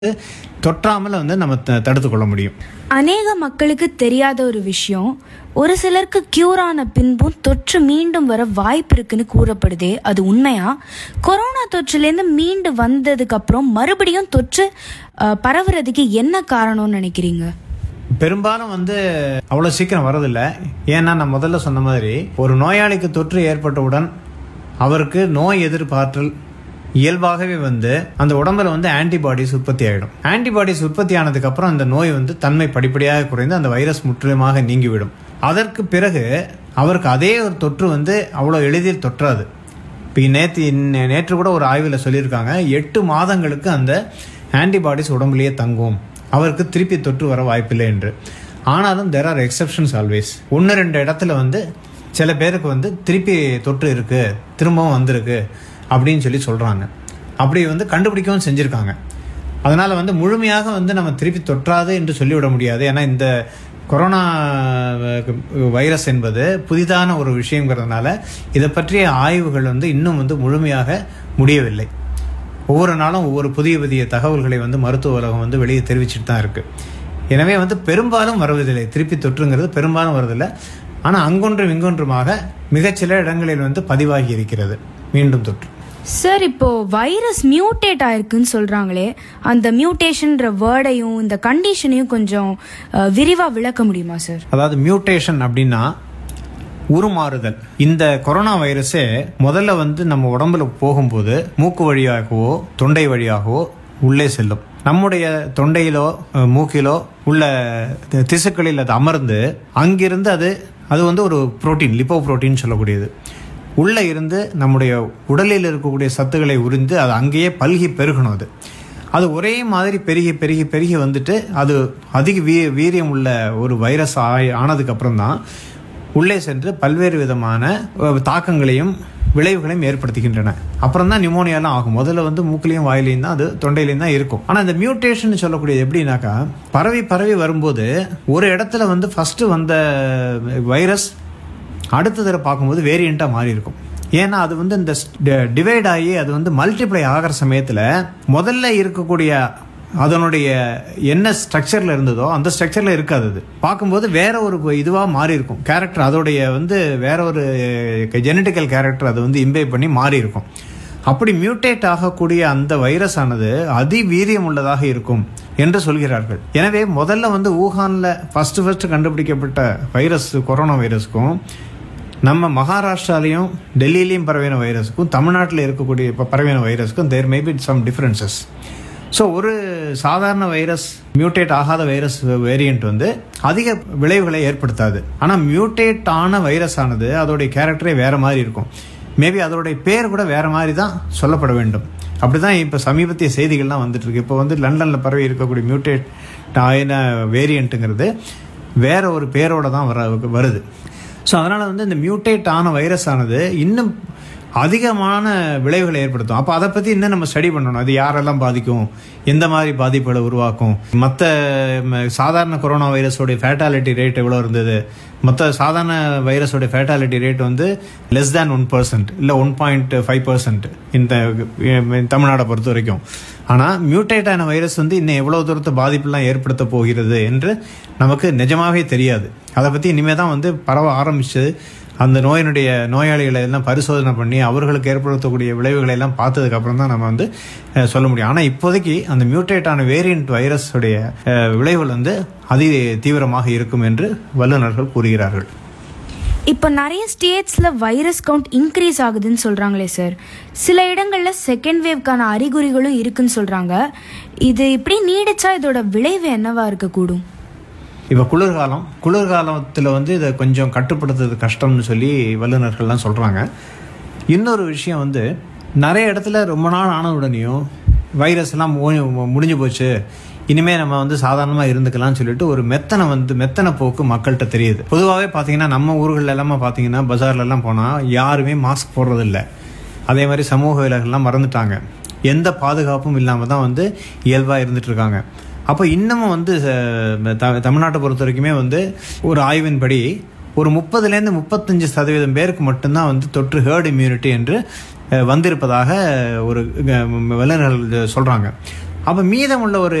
தொற்றாமல் வந்து நம்ம த- தடுத்துக் கொள்ள முடியும் அநேக மக்களுக்கு தெரியாத ஒரு விஷயம் ஒரு சிலருக்கு கியூர் ஆன பின்பும் தொற்று மீண்டும் வர வாய்ப்பு இருக்குன்னு கூறப்படுதே அது உண்மையா கொரோனா தொற்றுலேருந்து மீண்டு வந்ததுக்கு அப்புறம் மறுபடியும் தொற்று அஹ், பரவுறதுக்கு என்ன காரணம்னு நினைக்கிறீங்க பெரும்பாலும் வந்து அவ்வளோ சீக்கிரம் வரதில்லை ஏன்னா நான் முதல்ல சொன்ன மாதிரி ஒரு நோயாளிக்கு தொற்று ஏற்பட்டவுடன் அவருக்கு நோய் எதிர்ப்பாற்றல் இயல்பாகவே வந்து அந்த உடம்புல வந்து ஆன்டிபாடிஸ் உற்பத்தி ஆகிடும் ஆன்டிபாடிஸ் உற்பத்தி ஆனதுக்கு அப்புறம் அந்த நோய் வந்து தன்மை படிப்படியாக குறைந்து அந்த வைரஸ் முற்றிலுமாக நீங்கிவிடும் அதற்கு பிறகு அவருக்கு அதே ஒரு தொற்று வந்து அவ்வளோ எளிதில் தொற்றாது இப்போ நேற்று நேற்று கூட ஒரு ஆய்வில் சொல்லியிருக்காங்க எட்டு மாதங்களுக்கு அந்த ஆன்டிபாடிஸ் உடம்புலயே தங்கும் அவருக்கு திருப்பி தொற்று வர வாய்ப்பில்லை என்று ஆனாலும் தெர் ஆர் எக்ஸப்ஷன்ஸ் ஆல்வேஸ் ஒன்று ரெண்டு இடத்துல வந்து சில பேருக்கு வந்து திருப்பி தொற்று இருக்கு திரும்பவும் வந்திருக்கு அப்படின்னு சொல்லி சொல்கிறாங்க அப்படி வந்து கண்டுபிடிக்கவும் செஞ்சுருக்காங்க அதனால் வந்து முழுமையாக வந்து நம்ம திருப்பி தொற்றாது என்று சொல்லிவிட முடியாது ஏன்னா இந்த கொரோனா அஹ், வைரஸ் என்பது புதிதான ஒரு விஷயங்கிறதுனால இதை பற்றிய ஆய்வுகள் வந்து இன்னும் வந்து முழுமையாக முடியவில்லை ஒவ்வொரு நாளும் ஒவ்வொரு புதிய புதிய தகவல்களை வந்து மருத்துவ உலகம் வந்து வெளியே தெரிவிச்சுட்டு தான் இருக்கு எனவே வந்து பெரும்பாலும் வருவதில்லை திருப்பி தொற்றுங்கிறது பெரும்பாலும் வருவதில்லை ஆனால் அங்கொன்றும் இங்கொன்றுமாக மிகச்சில இடங்களில் வந்து பதிவாகி இருக்கிறது மீண்டும் தொற்று சார் இப்போ வைரஸ் மியூட்டேட் ஆயிருக்குன்னு சொல்றாங்களே அந்த மியூட்டேஷன்ற வேர்டையும் இந்த கண்டிஷனையும் கொஞ்சம் அஹ், விரிவா விளக்க முடியுமா சார் அதாவது மியூட்டேஷன் அப்படின்னா உருமாறுதல் இந்த கொரோனா வைரஸே முதல்ல வந்து நம்ம உடம்புல போகும்போது மூக்கு வழியாகவோ தொண்டை வழியாகவோ உள்ளே செல்லும் நம்முடைய தொண்டையிலோ அஹ், மூக்கிலோ உள்ள தி- திசுக்களில் அது அமர்ந்து அங்கிருந்து அது அது வந்து ஒரு புரோட்டீன் லிப்போ புரோட்டீன் சொல்லக்கூடியது உள்ளே இருந்து நம்முடைய உடலில் இருக்கக்கூடிய சத்துக்களை உறிந்து அது அங்கேயே பல்கி பெருகணும் அது அது ஒரே மாதிரி பெருகி பெருகி பெருகி வந்துட்டு அது அதிக வீ வீரியம் உள்ள ஒரு வைரஸ் ஆய் ஆனதுக்கு அப்புறம் தான் உள்ளே சென்று பல்வேறு விதமான அஹ், தாக்கங்களையும் விளைவுகளையும் ஏற்படுத்துகின்றன அப்புறம் தான் நிமோனியாலாம் ஆகும் முதல்ல வந்து மூக்கிலையும் வாயிலையும் தான் அது தொண்டையிலையும் தான் இருக்கும் ஆனால் இந்த மியூட்டேஷன் சொல்லக்கூடியது எப்படின்னாக்கா பரவி பரவி வரும்போது ஒரு இடத்துல வந்து ஃபர்ஸ்ட் வந்த வைரஸ் அடுத்த தடவை பார்க்கும்போது வேரியண்ட்டாக மாறி இருக்கும் ஏன்னா அது வந்து இந்த டிவைட் ஆகி அது வந்து மல்டிப்ளை ஆகிற சமயத்தில் முதல்ல இருக்கக்கூடிய அதனுடைய என்ன ஸ்ட்ரக்சரில் இருந்ததோ அந்த ஸ்ட்ரக்சரில் இருக்காது அது பார்க்கும்போது வேற ஒரு இதுவாக மாறி இருக்கும் கேரக்டர் அதோடைய வந்து வேற ஒரு ஜெனட்டிக்கல் கேரக்டர் அது வந்து இம்பேவ் பண்ணி மாறி இருக்கும் அப்படி மியூட்டேட் ஆகக்கூடிய அந்த வைரஸ் ஆனது அதிவீரியம் உள்ளதாக இருக்கும் என்று சொல்கிறார்கள் எனவே முதல்ல வந்து ஊகான்ல ஃபர்ஸ்ட் ஃபர்ஸ்ட் கண்டுபிடிக்கப்பட்ட வைரஸ் கொரோனா வைரஸ்க்கும் நம்ம மகாராஷ்டிராலையும் டெல்லியிலையும் பரவின வைரஸுக்கும் தமிழ்நாட்டில் இருக்கக்கூடிய இப்போ பரவின வைரஸுக்கும் there maybe some differences so ஒரு சாதாரண வைரஸ் மியூட்டேட் ஆகாத வைரஸ் வேரியண்ட் வந்து அதிக விளைவுகளை ஏற்படுத்தாது ஆனால் மியூட்டேட் ஆன வைரஸ் ஆனது அதோடைய கேரக்டரே வேற மாதிரி இருக்கும் மேபி அதோடைய பேர் கூட வேற மாதிரி தான் சொல்லப்பட வேண்டும் அப்படிதான் இப்போ சமீபத்திய செய்திகள்லாம் வந்துட்டு இருக்கு இப்போ வந்து லண்டனில் பரவி இருக்கக்கூடிய மியூட்டேட் ஆயின வேரியண்ட்டுங்கிறது வேற ஒரு பேரோட தான் வர வருது ஸோ அதனால் வந்து இந்த மியூட்டேட் ஆன வைரஸ் ஆனது இன்னும் அதிகமான விளைவுகளை ஏற்படுத்தும் அப்போ அதை பற்றி இன்னும் நம்ம ஸ்டடி பண்ணணும் அது யாரெல்லாம் பாதிக்கும் எந்த மாதிரி பாதிப்புகளை உருவாக்கும் மற்ற சாதாரண கொரோனா வைரஸோடைய ஃபேட்டாலிட்டி ரேட் எவ்வளோ இருந்தது மற்ற சாதாரண வைரஸோடைய ஃபேட்டாலிட்டி ரேட் வந்து லெஸ் தேன் ஒன் பர்சன்ட் இல்லை ஒன் பாயிண்ட் ஃபைவ் பர்சன்ட் இந்த அஹ், தமிழ்நாடை பொறுத்த வரைக்கும் ஆனால் மியூட்டேட் ஆன வைரஸ் வந்து இன்னும் எவ்வளோ தூரத்தை பாதிப்புலாம் ஏற்படுத்த போகிறது என்று நமக்கு நிஜமாவே தெரியாது அதை பற்றி இனிமேல் தான் வந்து பரவ ஆரம்பிச்சது அந்த நோயினுடைய நோயாளிகளை எல்லாம் பரிசோதனை பண்ணி அவர்களுக்கு ஏற்படுத்தக்கூடிய விளைவுகளை எல்லாம் பார்த்ததுக்கு அப்புறம் தான் நம்ம வந்து அஹ், சொல்ல முடியும் ஆனால் இப்போதைக்கு அந்த மியூட்டேட் ஆன வேரியண்ட் வைரஸுடைய அஹ், விளைவுகள் வந்து அதி தீவிரமாக இருக்கும் என்று வல்லுநர்கள் கூறுகிறார்கள் இப்போ நிறைய ஸ்டேட்ஸ்ல வைரஸ் கவுண்ட் இன்க்ரீஸ் ஆகுதுன்னு சொல்றாங்களே சார் சில இடங்கள்ல செகண்ட் வேவ்க்கான அறிகுறிகளும் இருக்குன்னு சொல்றாங்க இது இப்படி நீடிச்சா இதோட விளைவு என்னவா இருக்கக்கூடும் இப்போ குளிர்காலம் குளிர்காலத்தில் வந்து இதை கொஞ்சம் கட்டுப்படுத்துறது கஷ்டம்னு சொல்லி வல்லுநர்கள்லாம் சொல்கிறாங்க இன்னொரு விஷயம் வந்து நிறைய இடத்துல ரொம்ப நாள் ஆன உடனேயும் வைரஸ் எல்லாம் மு- முடிஞ்சு போச்சு இனிமே நம்ம வந்து சாதாரணமாக இருந்துக்கலாம்னு சொல்லிட்டு ஒரு மெத்தனை வந்து மெத்தனை போக்கு மக்கள்கிட்ட தெரியுது பொதுவாகவே பார்த்தீங்கன்னா நம்ம ஊர்கள் எல்லாமே பார்த்தீங்கன்னா பஜார்ல எல்லாம் போனால் யாருமே மாஸ்க் போடுறதில்ல அதே மாதிரி சமூக விலகல்லாம் மறந்துட்டாங்க எந்த பாதுகாப்பும் இல்லாமல் தான் வந்து இயல்பாக இருந்துட்டு இருக்காங்க அப்போ இன்னமும் வந்து அஹ், த- தமிழ்நாட்டை பொறுத்த வரைக்குமே வந்து ஒரு ஆய்வின்படி ஒரு முப்பதுலேருந்து முப்பத்தஞ்சு சதவீதம் பேருக்கு மட்டும்தான் வந்து தொற்று ஹேர்ட் இம்யூனிட்டி என்று அஹ், வந்திருப்பதாக ஒரு அஹ், வல்லுநர்கள் சொல்கிறாங்க அப்போ மீதமுள்ள ஒரு